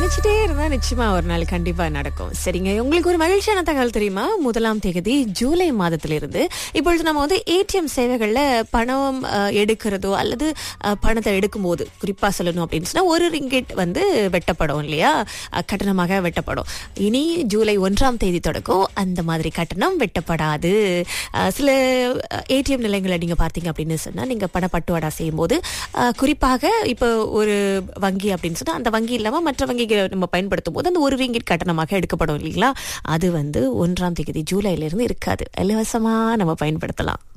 நினைச்சிட்டே இருந்தா நிச்சயமா ஒரு நாள் கண்டிப்பா நடக்கும் சரிங்க உங்களுக்கு ஒரு மகிழ்ச்சியான தகவல் தெரியுமா முதலாம் தேதி ஜூலை மாதத்திலிருந்து இப்பொழுது நம்ம வந்து ஏடிஎம் சேவைகள்ல பணம் அஹ், எடுக்கிறதோ அல்லது அஹ், பணத்தை எடுக்கும்போது குறிப்பா சொல்லணும் அப்படின்னு சொன்னா ஒரு ரிங்கெட் வந்து வெட்டப்படும் இல்லையா அஹ், கட்டணமாக வெட்டப்படும் இனி ஜூலை ஒன்றாம் தேதி தொடக்கம் அந்த மாதிரி கட்டணம் வெட்டப்படாது அஹ், சில ஏடிஎம் நிலையங்களை நீங்க பார்த்தீங்க அப்படின்னு சொன்னா நீங்க பணப்பட்டுவாடா செய்யும் போது அஹ், குறிப்பாக இப்போ ஒரு வங்கி அப்படின்னு சொன்னா அந்த வங்கி இல்லாம மற்ற வங்கிகளை நம்ம பயன்படுத்தும் போது அந்த ஒரு ரிங்கிட் கட்டணமாக எடுக்கப்படும் இல்லைங்களா அது வந்து ஒன்றாம் தேதி ஜூலைல இருந்து இருக்காது இலவசமா நம்ம பயன்படுத்தலாம்